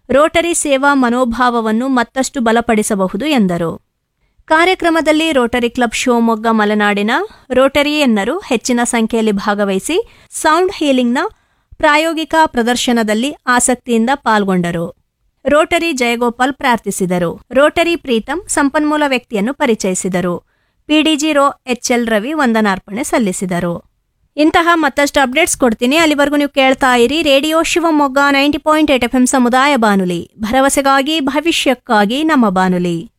Rotary ಸೇವಾ ಮನೋಭಾವವನ್ನು ಮತ್ತಷ್ಟು ಬಲಪಡಿಸಬಹುದು ಎಂದರು ಕಾರ್ಯಕ್ರಮದಲ್ಲಿ ರೋಟರಿ ಕ್ಲಬ್ ಶಿವಮೊಗ್ಗ ಮಲೆನಾಡಿನ ರೋಟರಿಯನ್ನರು ಹೆಚ್ಚಿನ ಸಂಖ್ಯೆಯಲ್ಲಿ ಭಾಗವಹಿಸಿ ಸೌಂಡ್ ಹೀಲಿಂಗ್ನ ಪ್ರಾಯೋಗಿಕ ಪ್ರದರ್ಶನದಲ್ಲಿ ಆಸಕ್ತಿಯಿಂದ ಪಾಲ್ಗೊಂಡರು ರೋಟರಿ ಜಯಗೋಪಾಲ್ ಪ್ರಾರ್ಥಿಸಿದರು ರೋಟರಿ ಪ್ರೀತಂ ಸಂಪನ್ಮೂಲ ವ್ಯಕ್ತಿಯನ್ನು ಪರಿಚಯಿಸಿದರು ಪಿಡಿಜಿ ರೋ ಎಚ್ಎಲ್ ರವಿ ವಂದನಾರ್ಪಣೆ ಸಲ್ಲಿಸಿದರು ಇಂತಹ ಮತ್ತಷ್ಟು ಅಪ್ಡೇಟ್ಸ್ ಕೊಡ್ತೀನಿ ಅಲ್ಲಿವರೆಗೂ ನೀವು ಕೇಳ್ತಾ ಇರಿ radio Shivamogga ninety point eight F M ಸಮುದಾಯ ಬಾನುಲಿ ಭರವಸೆಗಾಗಿ ಭವಿಷ್ಯಕ್ಕಾಗಿ ನಮ್ಮ ಬಾನುಲಿ